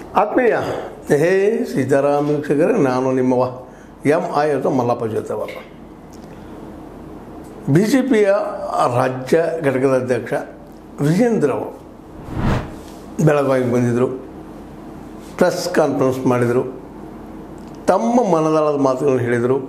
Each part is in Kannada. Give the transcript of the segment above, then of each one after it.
ಆತ್ಮೀಯ ಹೇ ಸೀತಾರಾಮ ವೀಕ್ಷಕರೇ ನಾನು ನಿಮ್ಮವ ಎಂ ಐ ಅಥವಾ ಮಲ್ಲಪ್ಪ ಜೊತೆವರ ಬಿ ಜೆ ಪಿಯ ರಾಜ್ಯ ಘಟಕದ ಅಧ್ಯಕ್ಷ ವಿಜೇಂದ್ರ ಅವರು ಬೆಳಗಾವಿಗೆ ಬಂದಿದ್ದರು ಪ್ರೆಸ್ ಕಾನ್ಫರೆನ್ಸ್ ಮಾಡಿದರು ತಮ್ಮ ಮನದಾಳದ ಮಾತುಗಳನ್ನು ಹೇಳಿದರು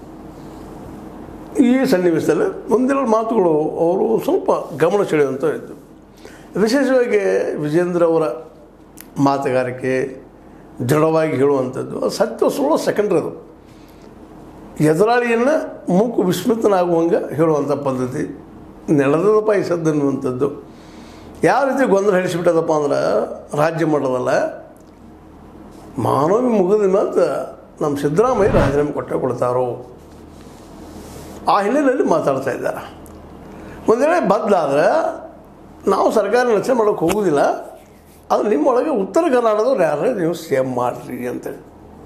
ಈ ಸನ್ನಿವೇಶದಲ್ಲಿ ಒಂದೆರಡು ಮಾತುಗಳು ಅವರು ಸ್ವಲ್ಪ ಗಮನ ಸೆಳೆಯುವಂಥ ಇದ್ದು ವಿಶೇಷವಾಗಿ ವಿಜೇಂದ್ರ ಅವರ ಮಾತುಗಾರಿಕೆ ದೃಢವಾಗಿ ಹೇಳುವಂಥದ್ದು ಅದು ಸತ್ಯ ಸುಳ್ಳು ಸೆಕೆಂಡ್ರಿ ಅದು ಎದುರಾಳಿಯನ್ನು ಮೂಕು ವಿಸ್ಮಿತನಾಗುವಂಗೆ ಹೇಳುವಂಥ ಪದ್ಧತಿ ನೆಲದ ಪಾಯಿಸದ್ದು ಅನ್ನುವಂಥದ್ದು ಯಾವ ರೀತಿ ಗೊಂದಲ ಹಿಡಿಸಿಬಿಟ್ಟದಪ್ಪ ಅಂದ್ರೆ ರಾಜ್ಯ ಮಟ್ಟದಲ್ಲ ಮಾನವಿ ಮುಗಿದ ಮತ್ತು ನಮ್ಮ ಸಿದ್ದರಾಮಯ್ಯ ರಾಜೀನಾಮೆ ಕೊಟ್ಟೆ ಕೊಡ್ತಾರೋ ಆ ಹಿನ್ನೆಲೆಯಲ್ಲಿ ಮಾತಾಡ್ತಾ ಇದ್ದಾರೆ ಒಂದು ವೇಳೆ ಬದಲಾದ್ರೆ ನಾವು ಸರ್ಕಾರ ರಚನೆ ಮಾಡೋಕ್ಕೆ ಹೋಗೋದಿಲ್ಲ ಅದು ನಿಮ್ಮೊಳಗೆ ಉತ್ತರ ಕರ್ನಾಟಕದವ್ರು ಯಾರು ನೀವು ಸೇಮ್ ಮಾಡಿರಿ ಅಂತೇಳಿ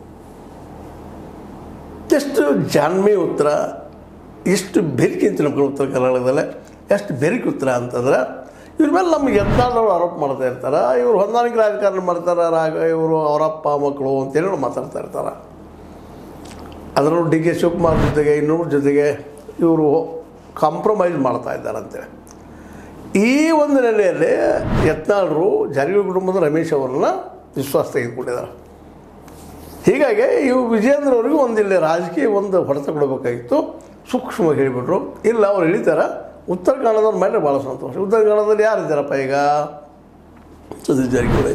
ಎಷ್ಟು ಜಾಣ್ಮೆ ಉತ್ತರ ಎಷ್ಟು ಬೆರಿಕೆ ಅಂತ ನಮ್ಮ ಉತ್ತರ ಕರ್ನಾಟಕದಲ್ಲೇ ಎಷ್ಟು ಬೆರಿಕೆ ಉತ್ತರ ಅಂತಂದ್ರೆ ಇವ್ರ ಮೇಲೆ ನಮ್ಗೆ ಎದ್ದಾಳವ್ರು ಆರೋಪ ಮಾಡ್ತಾ ಇರ್ತಾರೆ ಇವರು ಹೊಂದಾಣಿಕೆ ರಾಜಕಾರಣ ಮಾಡ್ತಾರೆ ರಾಗ ಇವರು ಅವರಪ್ಪ ಮಕ್ಕಳು ಅಂತೇಳಿ ಮಾತಾಡ್ತಾ ಇರ್ತಾರೆ ಅದರಲ್ಲೂ ಡಿ ಕೆ ಶಿವಕುಮಾರ್ ಜೊತೆಗೆ ಇನ್ನೊಬ್ಬರ ಜೊತೆಗೆ ಇವರು ಕಾಂಪ್ರಮೈಸ್ ಮಾಡ್ತಾ ಇದ್ದಾರೆ ಅಂತೇಳಿ ಈ ಒಂದು ನೆಲೆಯಲ್ಲಿ ಯತ್ನಾಳರು ಜಾರಕಿಹೊಳಿ ಕುಟುಂಬದ ರಮೇಶ್ ಅವರನ್ನ ವಿಶ್ವಾಸ ತೆಗೆದುಕೊಂಡಿದ್ದಾರೆ ಹೀಗಾಗಿ ಇವು ವಿಜೇಂದ್ರ ಅವರಿಗೂ ಒಂದಿಲ್ಲ ರಾಜಕೀಯ ಒಂದು ಹೊಡೆತ ಕೊಡಬೇಕಾಗಿತ್ತು ಸೂಕ್ಷ್ಮವಾಗಿ ಹೇಳಿಬಿಟ್ರು ಇಲ್ಲ ಅವ್ರು ಹೇಳಿದ್ದಾರೆ ಉತ್ತರ ಕನ್ನಡದವ್ರ ಮೇಲೆ ಭಾಳ ಸಂತೋಷ ಉತ್ತರ ಕನ್ನಡದಲ್ಲಿ ಯಾರು ಇದ್ದಾರಪ್ಪ ಈಗ ಸತೀಶ್ ಜಾರಕಿಹೊಳಿ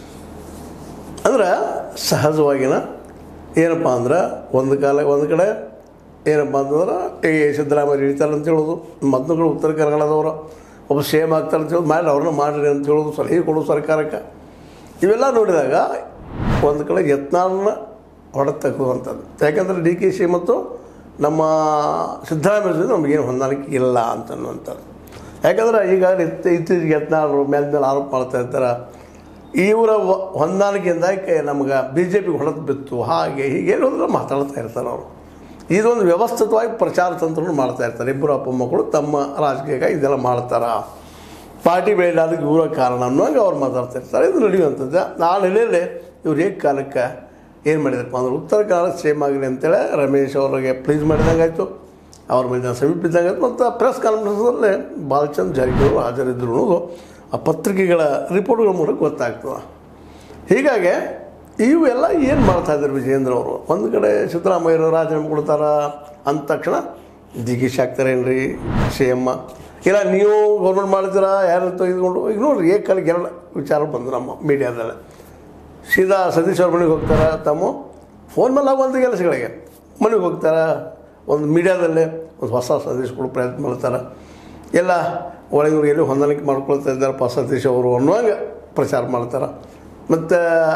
ಅಂದ್ರೆ ಸಹಜವಾಗಿನ ಏನಪ್ಪ ಅಂದ್ರೆ ಒಂದು ಕಾಲ ಒಂದು ಕಡೆ ಏನಪ್ಪ ಅಂತಂದ್ರೆ ಈ ಸಿದ್ದರಾಮಯ್ಯ ಹಿಡಿತಾರೆ ಅಂತ ಹೇಳೋದು ಮತ್ತೊಂದು ಉತ್ತರ ಕನ್ನಡದವರು ಒಬ್ಬ ಸೇಮ್ ಆಗ್ತಾರೆ ಅಂತ ಹೇಳೋದು ಮಾಡಿ ಅವ್ರನ್ನ ಮಾಡಿರಿ ಅಂತ ಹೇಳೋದು ಸಲಹೆ ಕೊಡೋದು ಸರ್ಕಾರಕ್ಕೆ ಇವೆಲ್ಲ ನೋಡಿದಾಗ ಒಂದು ಕಡೆ ಯತ್ನಾಳನ್ನ ಹೊಡೆತಕ್ಕುವಂಥದ್ದು ಯಾಕಂದರೆ ಡಿ ಕೆ ಶಿ ಮತ್ತು ನಮ್ಮ ಸಿದ್ದರಾಮಯ್ಯ ಜೊತೆ ನಮಗೇನು ಹೊಂದಾಣಿಕೆ ಇಲ್ಲ ಅಂತನ್ನುವಂಥದ್ದು ಯಾಕಂದ್ರೆ ಈಗ ಇತ್ತ- ಇತ್ತೀಚೆಗೆ ಯತ್ನಾಳರು ಮೇಲೆ ಮೇಲೆ ಆರೋಪ ಮಾಡ್ತಾ ಇರ್ತಾರೆ ಇವರ ವ- ಹೊಂದಾಣಿಕೆಯಿಂದಾಗಿ ನಮ್ಗೆ ಬಿ ಜೆ ಪಿಗೆ ಹೊಡೆದು ಬಿತ್ತು ಹಾಗೆ ಹೀಗೆ ಹೇಳೋದ್ರ ಮಾತಾಡ್ತಾ ಇರ್ತಾರೆ ಅವರು ಇದೊಂದು ವ್ಯವಸ್ಥಿತವಾಗಿ ಪ್ರಚಾರ ತಂತ್ರವನ್ನು ಮಾಡ್ತಾ ಇರ್ತಾರೆ ಇಬ್ಬರು ಅಪ್ಪ ಮಕ್ಕಳು ತಮ್ಮ ರಾಜಕೀಯಕ್ಕಾಗಿ ಇದೆಲ್ಲ ಮಾಡ್ತಾರ ಪಾರ್ಟಿ ಬೆಳೆಯೋದಕ್ಕೆ ಇವರ ಕಾರಣ ಅನ್ನೋಂಗೆ ಅವ್ರು ಮಾತಾಡ್ತಾ ಇರ್ತಾರೆ ಇದು ನಡೆಯುವಂಥದ್ದು ಆ ನೆಲೆಯಲ್ಲಿ ಇವ್ರು ಏಕ ಕಾಲಕ್ಕೆ ಏನು ಮಾಡಿದಪ್ಪ ಅಂದ್ರೆ ಉತ್ತರ ಕನ್ನಡ ಸೇಮ್ ಆಗಲಿ ಅಂತೇಳಿ ರಮೇಶ್ ಅವರಿಗೆ ಪ್ಲೀಸ್ ಮಾಡಿದಂಗೆ ಆಯಿತು ಅವ್ರ ಮೇಲೆ ಸಮೀಪ ಇದ್ದಂಗೆ ಆಯ್ತು ಮತ್ತು ಪ್ರೆಸ್ ಕಾನ್ಫರೆನ್ಸಲ್ಲೇ ಬಾಲಚಂದ್ ಜಾರಕಿಹೊಳಿ ಹಾಜರಿದ್ದರು ಅನ್ನೋದು ಆ ಪತ್ರಿಕೆಗಳ ರಿಪೋರ್ಟ್ಗಳ ಮೂಲಕ ಗೊತ್ತಾಗ್ತದೆ ಹೀಗಾಗಿ ಇವೆಲ್ಲ ಏನು ಮಾಡ್ತಾ ಇದ್ದಾರೆ ವಿಜೇಂದ್ರ ಅವರು ಒಂದು ಕಡೆ ಸಿದ್ದರಾಮಯ್ಯರು ರಾಜೀನಾಮೆ ಕೊಡ್ತಾರ ಅಂದ ತಕ್ಷಣ ದಿಗೀಶ್ ಆಗ್ತಾರೇನ್ರಿ ಸಿ ಎಮ್ಮ ಇಲ್ಲ ನೀವು ಗೌರ್ಮೆಂಟ್ ಮಾಡ್ತೀರಾ ಯಾರು ತೆಗೆದುಕೊಂಡು ಈಗ ನೋಡ್ರಿ ಏಕ ಕಾಲಕ್ಕೆ ಎರಡು ವಿಚಾರ ಬಂದು ನಮ್ಮ ಮೀಡಿಯಾದಲ್ಲಿ ಸೀದಾ ಸತೀಶ್ ಅವ್ರ ಮನೆಗೆ ಹೋಗ್ತಾರೆ ತಮ್ಮ ಫೋನ್ ಮೇಲೆ ಆಗುವಂಥ ಕೆಲಸಗಳಿಗೆ ಮನೆಗೆ ಹೋಗ್ತಾರೆ ಒಂದು ಮೀಡಿಯಾದಲ್ಲೇ ಒಂದು ಹೊಸ ಸತೀಶ್ ಕೊಡೋ ಪ್ರಯತ್ನ ಮಾಡ್ತಾರೆ ಎಲ್ಲ ಒಳಗಿವ್ರು ಎಲ್ಲಿ ಹೊಂದಾಣಿಕೆ ಮಾಡ್ಕೊಳ್ತಾ ಇದ್ದಾರಪ್ಪ ಸತೀಶ್ ಅವರು ಅನ್ನುವಂಗೆ ಪ್ರಚಾರ ಮಾಡ್ತಾರೆ ಮತ್ತು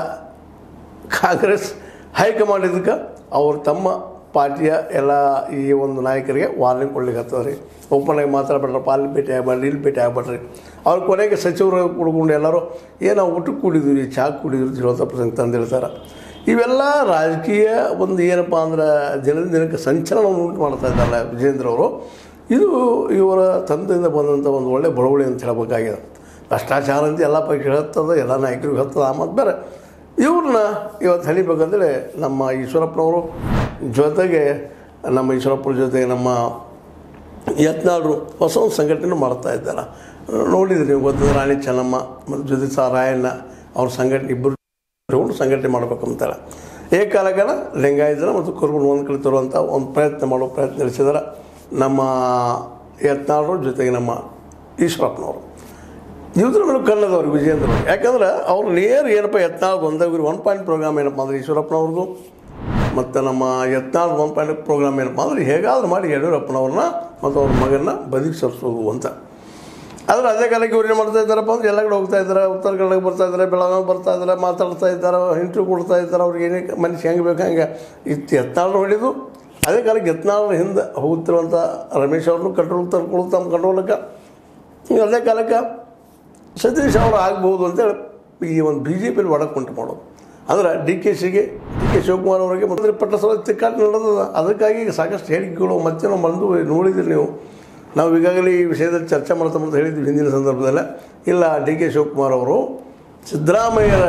ಕಾಂಗ್ರೆಸ್ ಹೈಕಮಾಂಡ್ ಇದಕ್ಕೆ ಅವ್ರು ತಮ್ಮ ಪಾರ್ಟಿಯ ಎಲ್ಲ ಈ ಒಂದು ನಾಯಕರಿಗೆ ವಾರ್ನಿಂಗ್ ಕೊಡ್ಲಿಕ್ಕೆ ಹತ್ತದ್ರಿ ಓಪನ್ ಆಗಿ ಮಾತಾಡ್ಬೇಡ್ರಪ್ಪ ಅಲ್ಲಿ ಭೇಟಿ ಆಗ್ಬೇಡ್ರಿ ಇಲ್ಲಿ ಭೇಟಿ ಆಗ್ಬೇಡ್ರಿ ಅವ್ರ ಕೊನೆಗೆ ಸಚಿವರು ಕುಡ್ಕೊಂಡು ಎಲ್ಲರೂ ಏನೋ ಊಟಕ್ಕೆ ಕುಡಿದ್ವಿ ಚಹಾ ಕುಡಿದ್ವಿ ಅಂತ ಹೇಳೋ ಪ್ರಸಂಗ ತಂದಿರ್ತಾರೆ ಇವೆಲ್ಲ ರಾಜಕೀಯ ಒಂದು ಏನಪ್ಪ ಅಂದ್ರೆ ದಿನದ ದಿನಕ್ಕೆ ಸಂಚಲನವನ್ನು ಉಂಟು ಮಾಡ್ತಾ ಇದ್ದಾರೆ ವಿಜೇಂದ್ರ ಅವರು ಇದು ಇವರ ತಂದೆಯಿಂದ ಬಂದಂಥ ಒಂದು ಒಳ್ಳೆ ಬಡವಳಿ ಅಂತ ಹೇಳಬೇಕಾಗಿದೆ ಭ್ರಷ್ಟಾಚಾರ ಅಂತ ಎಲ್ಲ ಪಕ್ಷ ಹೇಳ್ತದೆ ಎಲ್ಲ ನಾಯಕರಿಗೆ ಹೇಳ್ತದೆ ಆ ಮತ್ತು ಬೇರೆ ಇವ್ರನ್ನ ಇವತ್ತು ಹಳಿಬೇಕಂದ್ರೆ ನಮ್ಮ ಈಶ್ವರಪ್ಪನವರು ಜೊತೆಗೆ ನಮ್ಮ ಈಶ್ವರಪ್ಪನ ಜೊತೆಗೆ ನಮ್ಮ ಯತ್ನಾಳರು ಹೊಸ ಒಂದು ಸಂಘಟನೆ ಮಾಡ್ತಾ ಇದ್ದಾರೆ ನೋಡಿದ್ರಿ ನೀವು ಗೊತ್ತಿದೆ ರಾಣಿ ಚೆನ್ನಮ್ಮ ಮತ್ತು ಜೊತೆ ಸಾರಾಯಣ್ಣ ಅವ್ರ ಸಂಘಟನೆ ಇಬ್ಬರು ತಗೊಂಡು ಸಂಘಟನೆ ಮಾಡ್ಬೇಕಂತಾರೆ ಏಕಾಲಕನ ಲಿಂಗಾಯತನ ಮತ್ತು ಕುರುಬರು ಒಂದು ಕಡೆ ತರುವಂಥ ಒಂದು ಪ್ರಯತ್ನ ಮಾಡೋ ಪ್ರಯತ್ನ ನಡೆಸಿದಾರೆ ನಮ್ಮ ಯತ್ನಾಳರು ಜೊತೆಗೆ ನಮ್ಮ ಈಶ್ವರಪ್ಪನವರು ಇದ್ರ ಮೇಲೆ ಕನ್ನಡದವ್ರು ವಿಜೇಂದ್ರ ಅವ್ರು. ಯಾಕಂದ್ರೆ ಅವ್ರು ನೇರ ಏನಪ್ಪ ಯತ್ನಾಳ್ ಬಂದಾಗ ಒನ್ ಪಾಯಿಂಟ್ ಪ್ರೋಗ್ರಾಮ್ ಏನಪ್ಪ ಅಂದ್ರೆ ಈಶ್ವರಪ್ಪನವ್ರದ್ದು ಮತ್ತು ನಮ್ಮ ಯತ್ನಾಳ್ ಒನ್ ಪಾಯಿಂಟ್ ಪ್ರೋಗ್ರಾಮ್ ಏನಪ್ಪ ಅಂದ್ರೆ ಹೇಗಾದ್ರೂ ಮಾಡಿ ಯಡಿಯೂರಪ್ಪನವ್ರನ್ನ ಮತ್ತು ಅವ್ರ ಮಗನ ಬದಿಗೆ ಸರಿಸೋದು ಅಂತ ಆದರೆ ಅದೇ ಕಾಲಕ್ಕೆ ಇವ್ರು ಏನು ಮಾಡ್ತಾ ಇದ್ದಾರಪ್ಪ ಅಂದ್ರೆ ಎಲ್ಲ ಕಡೆ ಹೋಗ್ತಾ ಇದ್ದಾರೆ ಉತ್ತರ ಕನ್ನಡಕ್ಕೆ ಬರ್ತಾ ಇದ್ದಾರೆ ಬೆಳಗಾವಿ ಬರ್ತಾ ಇದ್ದಾರೆ ಮಾತಾಡ್ತಾ ಇದ್ದಾರೆ ಇಂಟರ್ವ್ಯೂ ಕೊಡ್ತಾ ಇದ್ದಾರೆ ಅವ್ರಿಗೆ ಏನೇ ಮನುಷ್ಯ ಹೆಂಗೆ ಬೇಕು ಹಂಗೆ ಇತ್ತು ಯತ್ನಾಳ್ ಹೊಡಿದು ಅದೇ ಕಾಲಕ್ಕೆ ಯತ್ನಾಳ್ ಹಿಂದೆ ಹೋಗ್ತಿರುವಂಥ ರಮೇಶ್ ಅವ್ರನ್ನೂ ಕಂಟ್ರೋಲ್ ತರ್ಕೊಳ್ಳೋದು ತಮ್ಮ ಕಂಟ್ರೋಲಕ್ಕೆ ಈಗ ಅದೇ ಕಾಲಕ್ಕೆ ಸತೀಶ್ ಅವರು ಆಗ್ಬೋದು ಅಂತೇಳಿ ಈ ಒಂದು ಬಿ ಜೆ ಪಿಲಿ ಒಡಕ್ಕೆ ಉಂಟು ಮಾಡೋದು ಅಂದ್ರೆ ಡಿ ಕೆ ಸಿಗೆ ಡಿ ಕೆ ಶಿವಕುಮಾರ್ ಅವರಿಗೆ ಮಂತ್ರಿ ಪಟ್ಟ ಸಲ ತಿಕ್ಕಾಟ ನಡೆದದ ಅದಕ್ಕಾಗಿ ಈಗ ಸಾಕಷ್ಟು ಹೇಳಿಕೆಗಳು ಮತ್ತೆ ನಾವು ಬಂದು ನೋಡಿದ್ರಿ ನೀವು ನಾವು ಈಗಾಗಲೇ ಈ ವಿಷಯದಲ್ಲಿ ಚರ್ಚೆ ಮಾಡ್ತಾ ಅಂತ ಹೇಳಿದ್ವಿ ಹಿಂದಿನ ಸಂದರ್ಭದಲ್ಲಿ ಇಲ್ಲ ಡಿ ಕೆ ಶಿವಕುಮಾರ್ ಅವರು ಸಿದ್ದರಾಮಯ್ಯರ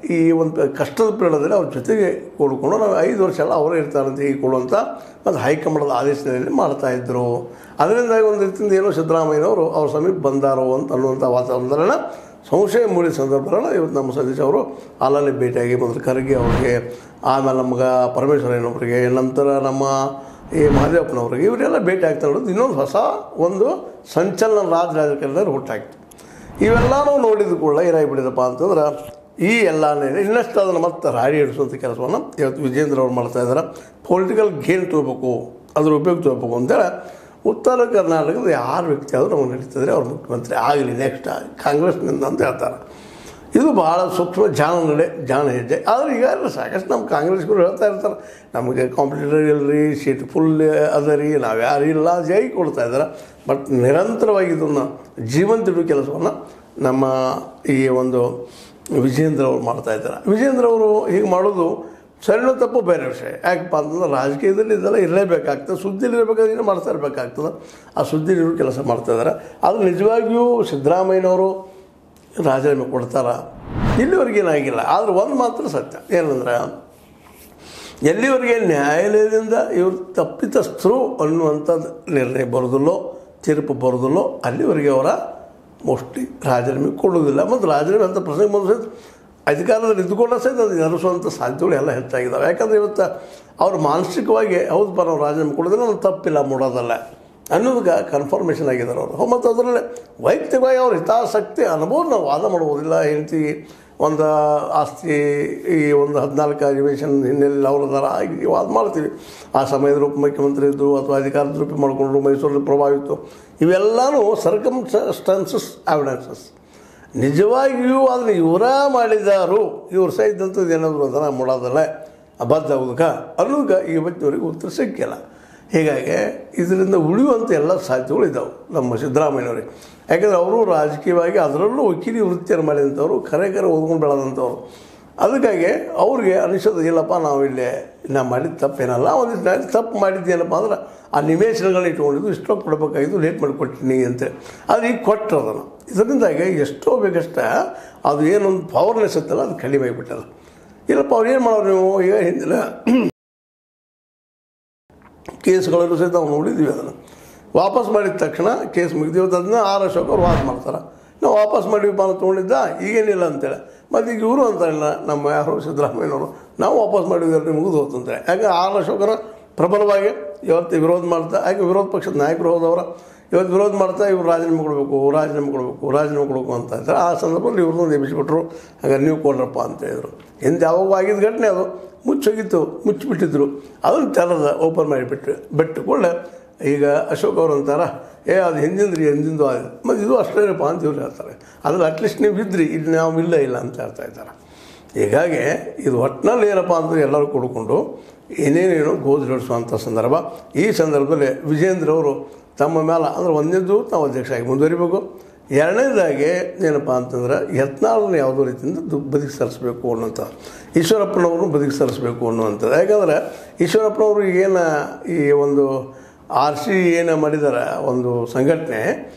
ಈ ಒಂದು ಕಷ್ಟದ ಪೀಡದಲ್ಲಿ ಅವ್ರ ಜೊತೆಗೆ ಕೂಡಿಕೊಂಡು ನಾವು ಐದು ವರ್ಷ ಎಲ್ಲ ಅವರೇ ಇರ್ತಾರಂತ ಹೀಗಿಕೊಳ್ಳುವಂಥ ಮತ್ತು ಹೈಕಮಾಂಡದ ಆದೇಶದಲ್ಲಿ ಮಾಡ್ತಾಯಿದ್ರು ಅದರಿಂದಾಗಿ ಒಂದು ರೀತಿಯಿಂದ ಏನೋ ಸಿದ್ದರಾಮಯ್ಯನವರು ಅವ್ರ ಸಮೀಪ ಬಂದಾರೋ ಅಂತ ಅನ್ನುವಂಥ ವಾತಾವರಣದಲ್ಲ ಸಂಶಯ ಮೂಡಿದ ಸಂದರ್ಭದಲ್ಲಿ ಇವತ್ತು ನಮ್ಮ ಸತೀಶ್ ಅವರು ಅಲ್ಲಲ್ಲಿ ಭೇಟಿಯಾಗಿ ಮೊದಲು ಖರ್ಗೆ ಅವ್ರಿಗೆ ಆಮೇಲೆ ನಮ್ಗೆ ಪರಮೇಶ್ವರಯ್ಯನವ್ರಿಗೆ ನಂತರ ನಮ್ಮ ಈ ಮಹದೇವಪ್ಪನವ್ರಿಗೆ ಇವರೆಲ್ಲ ಭೇಟಿ ಆಗ್ತಾ ಇರೋದು ಇನ್ನೊಂದು ಹೊಸ ಒಂದು ಸಂಚಲನ ರಾಜ ರಾಜಕಾರಣದಲ್ಲಿ ಹುಟ್ಟಾಕ್ತು ಇವೆಲ್ಲನೂ ನೋಡಿದ ಕೂಡ ಏನಾಗಿಬಿಟ್ಟಿದಪ್ಪ ಅಂತಂದ್ರೆ ಈ ಎಲ್ಲನೇ ಇನ್ನಷ್ಟು ಅದನ್ನು ಮತ್ತೆ ರಾಡಿ ಹಿಡಿಸುವಂಥ ಕೆಲಸವನ್ನು ಇವತ್ತು ವಿಜೇಂದ್ರ ಅವ್ರು ಮಾಡ್ತಾ ಇದ್ದಾರೆ ಪೊಲಿಟಿಕಲ್ ಗೇನ್ ತಗೋಬೇಕು ಅದ್ರ ಉಪಯೋಗ ತಗೋಬೇಕು ಅಂತೇಳಿ ಉತ್ತರ ಕರ್ನಾಟಕದ ಯಾರು ವ್ಯಕ್ತಿ ಆದರೂ ನಾವು ನಡೀತಿದ್ರೆ ಅವ್ರು ಮುಖ್ಯಮಂತ್ರಿ ಆಗಲಿ ನೆಕ್ಸ್ಟ್ ಕಾಂಗ್ರೆಸ್ನಿಂದ ಅಂತ ಹೇಳ್ತಾರೆ ಇದು ಭಾಳ ಸೂಕ್ಷ್ಮ ಜಾಣ ನಡೆ ಜಾಣ ಹೆಜ್ಜೆ ಆದರೆ ಈಗ ಸಾಕಷ್ಟು ನಮ್ಮ ಕಾಂಗ್ರೆಸ್ಗಳು ಹೇಳ್ತಾ ಇರ್ತಾರೆ ನಮಗೆ ಕಾಂಪಿಟೇಟರ್ ಇಲ್ಲರಿ ಸೀಟ್ ಫುಲ್ ಅದ ರೀ ನಾವು ಯಾರು ಇಲ್ಲ ಜೈ ಕೊಡ್ತಾ ಇದ್ದಾರೆ ಬಟ್ ನಿರಂತರವಾಗಿ ಇದನ್ನು ಜೀವಂತ ಇಡುವ ಕೆಲಸವನ್ನು ನಮ್ಮ ಈ ಒಂದು ವಿಜೇಂದ್ರ ಅವರು ಮಾಡ್ತಾ ಇದ್ದಾರೆ ವಿಜೇಂದ್ರ ಅವರು ಹೀಗೆ ಮಾಡೋದು ಸಣ್ಣ ತಪ್ಪು ಬೇರೆ ವಿಷಯ ಯಾಕಪ್ಪ ಅಂತಂದ್ರೆ ರಾಜಕೀಯದಲ್ಲಿ ಇದೆಲ್ಲ ಇರಲೇಬೇಕಾಗ್ತದೆ ಸುದ್ದಿಲಿ ಇರಬೇಕಾದ್ರೆ ಏನೋ ಮಾಡ್ತಾ ಇರಬೇಕಾಗ್ತದೆ ಆ ಸುದ್ದಿಲಿ ಇರೋ ಕೆಲಸ ಮಾಡ್ತಾ ಇದ್ದಾರೆ ಅದು ನಿಜವಾಗಿಯೂ ಸಿದ್ದರಾಮಯ್ಯನವರು ರಾಜೀನಾಮೆ ಕೊಡ್ತಾರ ಇಲ್ಲಿವರೆಗೆ ಏನಾಗಿಲ್ಲ ಆದರೆ ಒಂದು ಮಾತ್ರ ಸತ್ಯ ಏನಂದ್ರೆ ಎಲ್ಲಿವರೆಗೆ ನ್ಯಾಯಾಲಯದಿಂದ ಇವರು ತಪ್ಪಿತಸ್ಥರು ಅನ್ನುವಂಥದ್ದು ನಿರ್ಣಯ ಬರೋದಿಲ್ಲೋ ತೀರ್ಪು ಬರೋದಿಲ್ಲೋ ಅಲ್ಲಿವರೆಗೆ ಅವರ ಮೋಸ್ಟ್ಲಿ ರಾಜೀನಾಮೆ ಕೊಡೋದಿಲ್ಲ ಮತ್ತು ರಾಜೀನಾಮೆ ಅಂತ ಪ್ರಸಂಗ ಬಂದು ಸಹಿತ ಅಧಿಕಾರದಲ್ಲಿ ಇದ್ದುಕೊಂಡ ಸಹಿತ ಅದು ನಡೆಸುವಂಥ ಸಾಧ್ಯತೆಗಳು ಎಲ್ಲ ಹೆಚ್ಚಾಗಿದ್ದಾವೆ ಯಾಕಂದರೆ ಇವತ್ತು ಅವ್ರು ಮಾನಸಿಕವಾಗಿ ಹೌದು ಬರ ನಾವು ರಾಜೀನಾಮೆ ಕೊಡೋದಿಲ್ಲ ನಾವು ತಪ್ಪಿಲ್ಲ ಮಾಡೋದಲ್ಲ ಅನ್ನೋದಕ್ಕೆ ಕನ್ಫರ್ಮೇಷನ್ ಆಗಿದ್ದಾರೆ ಅವರು ಮತ್ತು ಅದರಲ್ಲಿ ವೈಯಕ್ತಿಕವಾಗಿ ಅವ್ರ ಹಿತಾಸಕ್ತಿ ಅನುಭವ ನಾವು ವಾದ ಮಾಡ್ಬೋದಿಲ್ಲ ಹೆಂಡತಿ ಒಂದು ಆಸ್ತಿ ಈ ಒಂದು ಹದಿನಾಲ್ಕು ಅಧಿವೇಶನ ಹಿನ್ನೆಲೆಯಲ್ಲಿ ಅವ್ರ ಅದಾರ ಈ ವಾದ ಮಾಡ್ತೀವಿ ಆ ಸಮಯದಲ್ಲಿ ಉಪಮುಖ್ಯಮಂತ್ರಿ ಇದ್ದರು ಅಥವಾ ಅಧಿಕಾರ ದುರುಪಯೋಗ ಮಾಡಿಕೊಂಡ್ರು ಮೈಸೂರಲ್ಲಿ ಪ್ರಭಾವಿತ್ತು ಇವೆಲ್ಲನೂ ಸರ್ಕಮ್ ಸ್ಟನ್ಸಸ್ ಎವಿಡೆನ್ಸಸ್ ನಿಜವಾಗಿಯೂ ಅದನ್ನು ಇವರ ಮಾಡಿದಾರು ಇವ್ರು ಸಹಿತಂಥದ್ದು ಏನಾದರೂ ಅದನ್ನು ಮಾಡೋದಲ್ಲ ಅಬದ್ಧ ಆಗೋದಕ್ಕೆ ಅನ್ನೋದಕ್ಕೆ ಇವತ್ತಿನವರೆಗೆ ಉತ್ತರ ಸಿಕ್ಕಿಲ್ಲ ಹೀಗಾಗಿ ಇದರಿಂದ ಉಳಿಯುವಂಥ ಎಲ್ಲ ಸಾಧ್ಯತೆಗಳು ಇದ್ದಾವೆ ನಮ್ಮ ಸಿದ್ದರಾಮಯ್ಯನವ್ರಿಗೆ ಯಾಕಂದರೆ ಅವರು ರಾಜಕೀಯವಾಗಿ ಅದರಲ್ಲೂ ವಕೀಲಿ ವೃತ್ತಿಯನ್ನು ಮಾಡಿದಂಥವ್ರು ಕರೆ ಕರೆ ಓದ್ಕೊಂಡು ಬೆಳೆದಂಥವ್ರು ಅದಕ್ಕಾಗಿ ಅವ್ರಿಗೆ ಅನಿಸೋದು ಇಲ್ಲಪ್ಪ ನಾವು ಇಲ್ಲಿ ನಾ ಮಾಡಿದ ತಪ್ಪೇನಲ್ಲ ಒಂದಿಷ್ಟು ನಾನು ತಪ್ಪು ಮಾಡಿದ್ದೇನಪ್ಪ ಅಂದ್ರೆ ಆ ನಿವೇಶನಗಳನ್ನ ಇಟ್ಕೊಂಡಿದ್ದು ಇಷ್ಟೋ ಕೊಡಬೇಕಾಗಿದ್ದು ಲೇಟ್ ಮಾಡಿಕೊಟ್ಟಿನಿ ಅಂತೇಳಿ ಆದರೆ ಈಗ ಕೊಟ್ಟರು ಅದನ್ನು ಇದರಿಂದಾಗಿ ಎಷ್ಟೋ ಬೇಕಷ್ಟ ಅದು ಏನೊಂದು ಪವರ್ನೆಸ್ ಇತ್ತಲ್ಲ ಅದು ಕಡಿಮೆ ಆಗಿಬಿಟ್ಟಲ್ಲ ಇಲ್ಲಪ್ಪ ಅವ್ರು ಏನು ಮಾಡೋರು ನೀವು ಈಗ ಹಿಂದಿನ ಕೇಸ್ಗಳಲ್ಲೂ ಸಹಿತ ನಾವು ನೋಡಿದ್ವಿ ಅದನ್ನು ವಾಪಸ್ ಮಾಡಿದ ತಕ್ಷಣ ಕೇಸ್ ಮುಗಿದಿವತ್ತು ಅದನ್ನ ಆರ್ ಅಶೋಕ್ ಅವ್ರು ವಾದ ಮಾಡ್ತಾರೆ ನಾವು ವಾಪಸ್ ಮಾಡಿವಪ್ಪ ಅಂತ ತೊಗೊಂಡಿದ್ದ ಈಗೇನಿಲ್ಲ ಅಂತೇಳಿ ಮತ್ತು ಈಗ ಇವರು ಅಂತಾರಿಲ್ಲ ನಮ್ಮ ಯಾರು ಸಿದ್ದರಾಮಯ್ಯನವರು ನಾವು ವಾಪಸ್ ಮಾಡಿದ್ವಿ ಮುಗಿದು ಹೋಯ್ತು ಅಂತೇಳಿ ಯಾಕೆ ಆರ್ ಅಶೋಕರ ಪ್ರಬಲವಾಗಿ ಇವತ್ತು ವಿರೋಧ ಮಾಡ್ತಾ ಯಾಕೆ ವಿರೋಧ ಪಕ್ಷದ ನಾಯಕರು ಹೋದವರ ಇವತ್ತು ವಿರೋಧ ಮಾಡ್ತಾ ಇವ್ರು ರಾಜೀನಾಮೆ ಕೊಡಬೇಕು ರಾಜೀನಾಮೆ ಕೊಡಬೇಕು ರಾಜೀನಾಮೆ ಕೊಡಬೇಕು ಅಂತ ಇದ್ದಾರೆ ಆ ಸಂದರ್ಭದಲ್ಲಿ ಇವ್ರನ್ನೊಂದು ಎಬ್ಬಿಸಿಬಿಟ್ರು ಹಾಗಾದ್ರೆ ನೀವು ಕೊಡ್ರಪ್ಪ ಅಂತ ಹೇಳಿದ್ರು ಹಿಂದೆ ಯಾವಾಗ ಆಗಿದ್ದ ಘಟನೆ ಅದು ಮುಚ್ಚೋಗಿತ್ತು ಮುಚ್ಚಿಬಿಟ್ಟಿದ್ರು ಅದನ್ನು ತೆರೆದ ಓಪನ್ ಮಾಡಿಬಿಟ್ರು ಬಿಟ್ಟು ಕೂಡಲೇ ಈಗ ಅಶೋಕ್ ಅವ್ರು ಅಂತಾರ ಏ ಅದು ಹಿಂದಿಂದ್ರಿ ಹಿಂದಿಂದು ಅದು ಮತ್ತು ಇದು ಅಷ್ಟೇನಪ್ಪ ಅಂತ ಇವ್ರು ಹೇಳ್ತಾರೆ ಅದ್ರಲ್ಲಿ ಅಟ್ಲೀಸ್ಟ್ ನೀವು ಇದ್ರಿ ಇಲ್ಲಿ ನಾವು ಇಲ್ಲ ಇಲ್ಲ ಅಂತ ಹೇಳ್ತಾ ಇದ್ದಾರೆ ಹೀಗಾಗಿ ಇದು ಒಟ್ಟಿನಲ್ಲಿ ಏನಪ್ಪ ಅಂದರೆ ಎಲ್ಲರೂ ಕೊಡ್ಕೊಂಡು ಏನೇನೇನೋ ಗೋಜು ನಡೆಸುವಂಥ ಸಂದರ್ಭ ಈ ಸಂದರ್ಭದಲ್ಲಿ ವಿಜೇಂದ್ರ ಅವರು ತಮ್ಮ ಮೇಲೆ ಅಂದ್ರೆ ಒಂದನೇದು ನಾವು ಅಧ್ಯಕ್ಷರಾಗಿ ಮುಂದುವರಿಬೇಕು ಎರಡನೇದಾಗಿ ಏನಪ್ಪ ಅಂತಂದ್ರೆ ಯತ್ನಾಳನ್ನ ಯಾವುದೋ ರೀತಿಯಿಂದ ದು ಬದುಕಿ ಸರಿಸಬೇಕು ಅನ್ನೋಂಥ ಈಶ್ವರಪ್ಪನವ್ರನ್ನ ಬದುಕಿ ಸರಿಸಬೇಕು ಅನ್ನುವಂಥದ್ದು ಯಾಕಂದರೆ ಈಶ್ವರಪ್ಪನವರು ಏನು ಈ ಒಂದು ಆರ್ ಸಿ ಏನು ಮಾಡಿದಾರೆ ಒಂದು ಸಂಘಟನೆ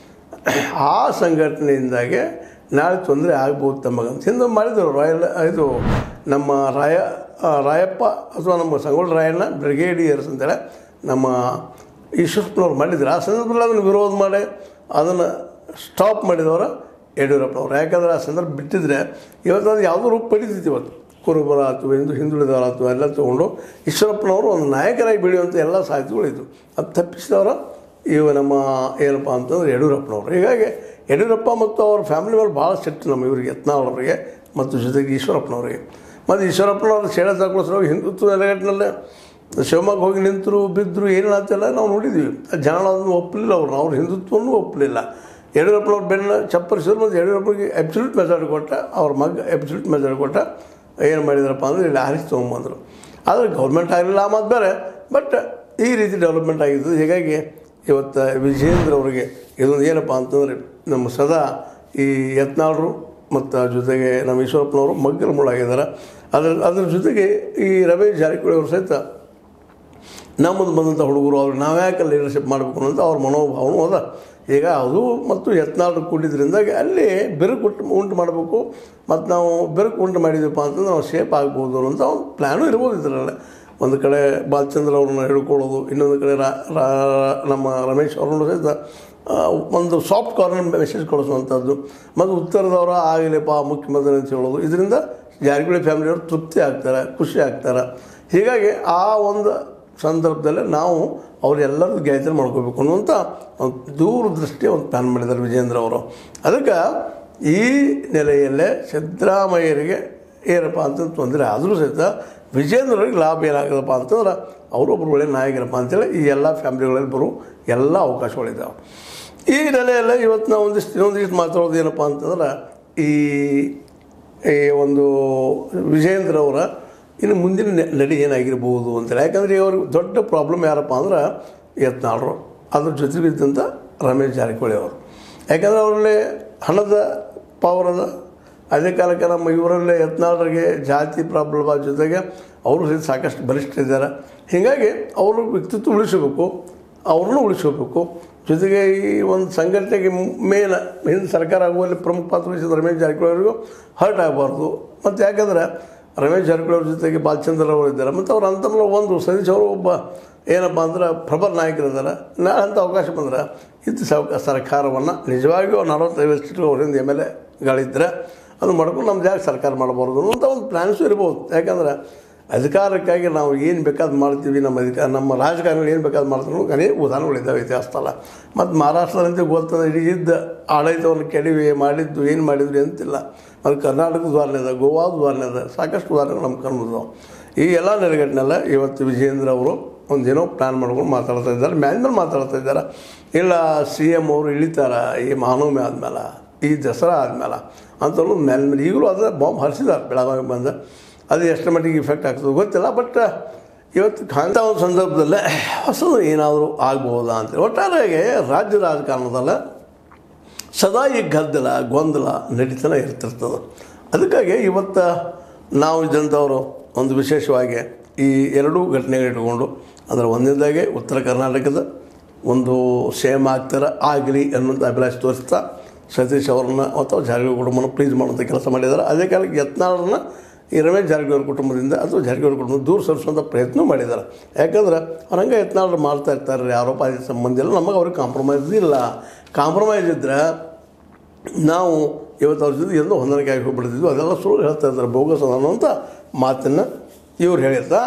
ಆ ಸಂಘಟನೆಯಿಂದಾಗೆ ನಾಳೆ ತೊಂದರೆ ಆಗ್ಬೋದು ತಮಗಂತ ಹಿಂದೆ ಮಾಡಿದರು ರಾಯಲ್ ಇದು ನಮ್ಮ ರಾಯ ಆ, ರಾಯಪ್ಪ ಅಥವಾ ನಮ್ಮ ಸಂಗೊಳ್ಳ ರಾಯಣ್ಣ ಬ್ರಿಗೇಡಿಯರ್ಸ್ ಅಂತೇಳಿ ನಮ್ಮ ಈಶ್ವರಪ್ಪನವ್ರು ಮಾಡಿದ್ರು ಆ ಸಂದರ್ಭದಲ್ಲಿ ಅದನ್ನು ವಿರೋಧ ಮಾಡಿ ಅದನ್ನು ಸ್ಟಾಪ್ ಮಾಡಿದವರು ಯಡಿಯೂರಪ್ಪನವ್ರು ಯಾಕಂದ್ರೆ ಆ ಸಂದರ್ಭ ಬಿಟ್ಟಿದ್ರೆ ಇವತ್ತು ಅದು ಯಾವುದೋ ರೂಪ ಪಡಿತೈತಿ ಇವತ್ತು ಕುರುಬರ ಆಯ್ತು ಹಿಂದೂ ಹಿಂದುಳಿದವರ ಆಯ್ತು ಎಲ್ಲ ತೊಗೊಂಡು ಈಶ್ವರಪ್ಪನವರು ಒಂದು ನಾಯಕರಾಗಿ ಬೆಳೆಯುವಂಥ ಎಲ್ಲ ಸಾಧ್ಯತೆಗಳಿತ್ತು ಅದು ತಪ್ಪಿಸಿದವರು ಇವ ನಮ್ಮ ಏನಪ್ಪ ಅಂತಂದ್ರೆ ಯಡಿಯೂರಪ್ಪನವರು ಹೀಗಾಗಿ ಯಡಿಯೂರಪ್ಪ ಮತ್ತು ಅವ್ರ ಫ್ಯಾಮಿಲಿ ಮೇಲೆ ಭಾಳ ಸಿಟ್ಟು ನಮ್ಮ ಇವರಿಗೆ ಯತ್ನಾಳವರಿಗೆ ಮತ್ತು ಜೊತೆಗೆ ಈಶ್ವರಪ್ಪನವರಿಗೆ ಮತ್ತು ಈಶ್ವರಪ್ಪನವ್ರು ಸೇಳೆ ತಗೊಳಿಸೋರು ಹಿಂದುತ್ವ ನೆಲೆಗಟ್ಟಿನಲ್ಲೇ ಶಿವಮೊಗ್ಗ ಹೋಗಿ ನಿಂತರು ಬಿದ್ದರು ಏನಾಗ್ತಿಲ್ಲ ನಾವು ನೋಡಿದ್ವಿ ಆ ಜನ ಅದನ್ನು ಒಪ್ಪಲಿಲ್ಲ ಅವ್ರು ಅವ್ರ ಹಿಂದುತ್ವವನ್ನು ಒಪ್ಪಲಿಲ್ಲ ಯಡಿಯೂರಪ್ಪನವ್ರು ಬೆನ್ನ ಚಪ್ಪರಿಸಿದ್ರು ಮತ್ತು ಯಡಿಯೂರಪ್ಪನಿಗೆ ಅಬ್ಸಲ್ಯೂಟ್ ಮೆಜಾರಿಟಿ ಕೊಟ್ಟ ಅವ್ರ ಮಗ ಅಬ್ಸಲ್ಯೂಟ್ ಮೆಜಾರಿಟಿ ಕೊಟ್ಟ ಏನು ಮಾಡಿದ್ರಪ್ಪ ಅಂದರೆ ಇಲ್ಲಿ ಆರಿಸಿ ತೊಗೊಂಬಂದರು ಆದರೆ ಗೌರ್ಮೆಂಟ್ ಆಗಲಿಲ್ಲ ಮತ್ತು ಬೇರೆ ಬಟ್ ಈ ರೀತಿ ಡೆವಲಪ್ಮೆಂಟ್ ಆಗಿದ್ದು ಹೀಗಾಗಿ ಇವತ್ತು ವಿಜೇಂದ್ರ ಅವರಿಗೆ ಇದೊಂದು ಏನಪ್ಪ ಅಂತಂದರೆ ನಮ್ಮ ಸದಾ ಈ ಯತ್ನಾಳರು ಮತ್ತು ಜೊತೆಗೆ ನಮ್ಮ ಈಶ್ವರಪ್ಪನವರು ಮಗ್ಗಲ ಮುಳ್ಳಾಗಿದ್ದಾರೆ ಅದರ ಅದರ ಜೊತೆಗೆ ಈ ರಮೇಶ್ ಜಾರಕಿಹೊಳಿ ಅವರು ಸಹಿತ ನಮ್ಮದು ಬಂದಂಥ ಹುಡುಗರು ಅವ್ರು ನಾವ್ಯಾಕೆ ಲೀಡರ್ಶಿಪ್ ಮಾಡಬೇಕು ಅನ್ನೋದು ಅವ್ರ ಮನೋಭಾವನೂ ಅದ ಈಗ ಅದು ಮತ್ತು ಯತ್ನಾಳರು ಕೂಡಿದ್ರಿಂದ ಅಲ್ಲಿ ಬೆರುಕು ಉಂಟು ಉಂಟು ಮಾಡಬೇಕು ಮತ್ತು ನಾವು ಬೆರುಕು ಉಂಟು ಮಾಡಿದ್ವಪ್ಪ ಅಂತಂದ್ರೆ ನಾವು ಸೇಫ್ ಆಗ್ಬೋದು ಅಂತ ಒಂದು ಪ್ಲ್ಯಾನು ಇರ್ಬೋದು ಇದರಲ್ಲಿ ಒಂದು ಕಡೆ ಬಾಲಚಂದ್ರ ಅವ್ರನ್ನ ಹಿಡ್ಕೊಳ್ಳೋದು ಇನ್ನೊಂದು ಕಡೆ ರಾ ರಾ- ನಮ್ಮ ರಮೇಶ್ ಅವ್ರನ್ನ ಸಹಿತ ಆ, ಒಂದು ಸಾಫ್ಟ್ ಕಾರ್ನರ್ ಮೆಸೇಜ್ ಕಳಿಸುವಂಥದ್ದು ಮತ್ತು ಉತ್ತರದವರ ಆಗಲಿಪ್ಪ ಮುಖ್ಯಮಂತ್ರಿ ಅಂತ ಹೇಳೋದು ಇದರಿಂದ ಜಾರಕಿಹೊಳಿ ಫ್ಯಾಮಿಲಿಯವರು ತೃಪ್ತಿ ಆಗ್ತಾರೆ ಖುಷಿ ಆಗ್ತಾರೆ ಹೀಗಾಗಿ ಆ ಒಂದು ಸಂದರ್ಭದಲ್ಲಿ ನಾವು ಅವರೆಲ್ಲರದ್ದು ಗೆಳತಿನ ಮಾಡ್ಕೋಬೇಕು ಅನ್ನುವಂಥ ಒಂದು ದೂರದೃಷ್ಟಿಯ ಒಂದು ಪ್ಲ್ಯಾನ್ ಮಾಡಿದ್ದಾರೆ ವಿಜೇಂದ್ರ ಅವರು ಅದಕ್ಕೆ ಈ ನೆಲೆಯಲ್ಲೇ ಸಿದ್ದರಾಮಯ್ಯರಿಗೆ ಏನಪ್ಪ ಅಂತ ತೊಂದರೆ ಆದರೂ ಸಹಿತ ವಿಜೇಂದ್ರರಿಗೆ ಲಾಭ ಏನಾಗದಪ್ಪ ಅಂತಂದ್ರೆ ಅವರೊಬ್ಬರು ಒಳ್ಳೆ ನಾಯಕರಪ್ಪ ಅಂತೇಳಿ ಈ ಎಲ್ಲ ಫ್ಯಾಮಿಲಿಗಳಲ್ಲಿ ಬರೋ ಎಲ್ಲ ಅವಕಾಶಗಳಿದ್ದಾವೆ ಈ ನೆಲೆಯಲ್ಲೇ ಇವತ್ತು ನಾವು ಒಂದಿಷ್ಟು ಇನ್ನೊಂದಿಷ್ಟು ಮಾತಾಡೋದು ಏನಪ್ಪ ಅಂತಂದ್ರೆ ಈ ಈ ಒಂದು ವಿಜೇಂದ್ರ ಅವರ ಇನ್ನು ಮುಂದಿನ ನೆ- ನಡೆ ಏನಾಗಿರ್ಬೋದು ಅಂತೇಳಿ ಯಾಕಂದರೆ ಅವ್ರಿಗೆ ದೊಡ್ಡ ಪ್ರಾಬ್ಲಮ್ ಯಾರಪ್ಪ ಅಂದ್ರೆ ಯತ್ನಾಳರು ಅದ್ರ ಜೊತೆಗಿದ್ದಂಥ ರಮೇಶ್ ಜಾರಕಿಹೊಳಿ ಅವರು ಯಾಕಂದರೆ ಅವರಲ್ಲಿ ಹಣದ ಪವರ್ ಅದ ಅದೇ ಕಾಲಕ್ಕೆ ನಮ್ಮ ಇವರಲ್ಲೇ ಯತ್ನಾಳರಿಗೆ ಜಾತಿ ಪ್ರಾಬ್ಲಮ್ ಜೊತೆಗೆ ಅವರು ಸಹಿತ ಸಾಕಷ್ಟು ಬಲಿಷ್ಠ ಇದ್ದಾರೆ ಹೀಗಾಗಿ ಅವರು ವ್ಯಕ್ತಿತ್ವ ಉಳಿಸಬೇಕು ಅವ್ರನ್ನೂ ಉಳಿಸ್ಕೋಬೇಕು ಜೊತೆಗೆ ಈ ಒಂದು ಸಂಘಟನೆಗೆ ಮೇನ್ ಹಿಂದೆ ಸರ್ಕಾರ ಆಗುವಲ್ಲಿ ಪ್ರಮುಖ ಪಾತ್ರ ವಹಿಸಿದ ರಮೇಶ್ ಜಾರಕಿಹೊಳಿ ಅವರಿಗೂ ಹರ್ಟ್ ಆಗಬಾರ್ದು ಮತ್ತು ಯಾಕಂದರೆ ರಮೇಶ್ ಜಾರಕಿಹೊಳಿ ಅವ್ರ ಜೊತೆಗೆ ಬಾಲಚಂದ್ರ ಅವರು ಇದ್ದಾರೆ ಮತ್ತು ಅವ್ರ ಅಂತಂದ್ರೆ ಒಂದು ಸತೀಶ್ ಅವರು ಒಬ್ಬ ಏನಪ್ಪ ಅಂದ್ರೆ ಪ್ರಬಲ ನಾಯಕರಿದ್ದಾರೆ ನಾಳೆ ಅಂತ ಅವಕಾಶ ಬಂದ್ರೆ ಇದು ಸೌಕ ಸರ್ಕಾರವನ್ನು ನಿಜವಾಗಿಯೂ ನಲವತ್ತೈವತ್ತು ಸೀಟು ಅವರಿಂದ ಎಮ್ ಎಲ್ ಎಗಳಿದ್ದರೆ ಅದು ಮಾಡ್ಕೊಂಡು ನಮ್ಮ ಜಾಗ ಸರ್ಕಾರ ಮಾಡಬಾರ್ದು ಅಂತ ಒಂದು ಪ್ಲ್ಯಾನ್ಸು ಇರ್ಬೋದು ಯಾಕಂದ್ರೆ ಅಧಿಕಾರಕ್ಕಾಗಿ ನಾವು ಏನು ಬೇಕಾದ್ ಮಾಡ್ತೀವಿ ನಮ್ಮ ಅಧಿಕಾರ ನಮ್ಮ ರಾಜಕಾರಣಿಗಳು ಏನು ಬೇಕಾದ್ ಮಾಡ್ತಾರೆ ಅನೇಕ ಉದಾಹರಣೆಗಳಿದ್ದಾವೆ ಇತಿಹಾಸದಲ್ಲ ಮತ್ತು ಮಹಾರಾಷ್ಟ್ರದಂತೆ ಗೊತ್ತಂದ್ರೆ ಇಡೀ ಇದ್ದ ಆಡಳಿತವನ್ನು ಕೆಡವಿ ಮಾಡಿದ್ದು ಏನು ಮಾಡಿದ್ವಿ ಅಂತಿಲ್ಲ ಅದು ಕರ್ನಾಟಕದ ಉದಾಹರಣೆ ಇದೆ ಗೋವಾದ ಉದಾಹರಣೆ ಇದೆ ಸಾಕಷ್ಟು ಉದಾಹರಣೆಗಳು ನಮ್ಮ ಕಣ್ಣಿದ್ದಾವೆ ಈ ಎಲ್ಲ ನೆಲೆಗಟ್ಟಿನೆಲ್ಲ ಇವತ್ತು ವಿಜೇಂದ್ರ ಅವರು ಒಂದೇನೋ ಪ್ಲ್ಯಾನ್ ಮಾಡ್ಕೊಂಡು ಮಾತಾಡ್ತಾ ಇದ್ದಾರೆ ಮ್ಯಾಲ್ ಮೇಲೆ ಮಾತಾಡ್ತಾ ಇದ್ದಾರೆ ಇಲ್ಲ ಸಿ ಎಮ್ ಅವರು ಇಳಿತಾರ ಈ ಮಹಾನವಮಿ ಆದಮೇಲೆ ಈ ದಸರಾ ಆದಮೇಲೆ ಅಂತ ಮೇಲೆ ಮೇಲೆ ಈಗಲೂ ಅದ ಬಾಂಬ್ ಹರಿಸಿದ್ದಾರೆ ಬೆಳಗಾವಿ ಬಂದು ಅದು ಎಷ್ಟು ಮಟ್ಟಿಗೆ ಇಫೆಕ್ಟ್ ಆಗ್ತದೆ ಗೊತ್ತಿಲ್ಲ ಬಟ್ ಇವತ್ತು ಅಂಥ ಒಂದು ಸಂದರ್ಭದಲ್ಲೇ ಹೊಸದು ಏನಾದರೂ ಆಗ್ಬೋದಾ ಅಂತ ಒಟ್ಟಾರೆಯಾಗಿ ರಾಜ್ಯ ರಾಜಕಾರಣದಲ್ಲ ಸದಾ ಈ ಗದ್ದಲ ಗೊಂದಲ ನಡೀತಾನೆ ಇರ್ತಿರ್ತದೆ ಅದಕ್ಕಾಗಿ ಇವತ್ತು ನಾವು ಇದ್ದಂಥವರು ಒಂದು ವಿಶೇಷವಾಗಿ ಈ ಎರಡೂ ಘಟನೆಗಳು ಇಟ್ಕೊಂಡು ಅಂದರೆ ಒಂದನೇದಾಗೆ ಉತ್ತರ ಕರ್ನಾಟಕದ ಒಂದು ಸೇಮ್ ಆಗ್ತಾರ ಆಗಲಿ ಅನ್ನೋಂಥ ಅಭಿಲಾಷೆ ತೋರಿಸ್ತಾ ಸತೀಶ್ ಅವ್ರನ್ನ ಅಥವಾ ಜಾರಕಿಹೊಳಿ ಕುಟುಂಬನ ಪ್ಲೀಸ್ ಮಾಡುವಂಥ ಕೆಲಸ ಮಾಡಿದ್ದಾರೆ ಅದೇ ಕಾಲಕ್ಕೆ ಯತ್ನಾಳರನ್ನ ಈ ರಮೇಶ್ ಜಾರಕಿಹೊಳಿ ಕುಟುಂಬದಿಂದ ಅಥವಾ ಜಾರಕಿಹೊಳಿ ಕುಟುಂಬ ದೂರ ಸರಿಸುವಂಥ ಪ್ರಯತ್ನ ಮಾಡಿದ್ದಾರೆ ಯಾಕಂದ್ರೆ ಅವ್ರಂಗ ಯತ್ನಾಳರು ಮಾಡ್ತಾ ಇರ್ತಾರೆ ಆರೋಪ ಆದಿ ಸಂಬಂಧ ಇಲ್ಲ ನಮಗೆ ಅವ್ರಿಗೆ ಕಾಂಪ್ರಮೈಸ್ ಇಲ್ಲ ಕಾಂಪ್ರಮೈಸ್ ಇದ್ದರೆ ನಾವು ಇವತ್ತು ಅವ್ರ ಜೊತೆ ಎಲ್ಲೋ ಹೊಂದಾಣಿಕೆ ಆಗಿ ಹೋಗ್ಬಿಡ್ತಿದ್ವಿ ಅದೆಲ್ಲ ಸುಳ್ಳು ಹೇಳ್ತಾ ಇದ್ದಾರೆ ಬೋಗಸ್ ಅನ್ನೋಂಥ ಮಾತನ್ನು ಇವ್ರು ಹೇಳ್ತಾ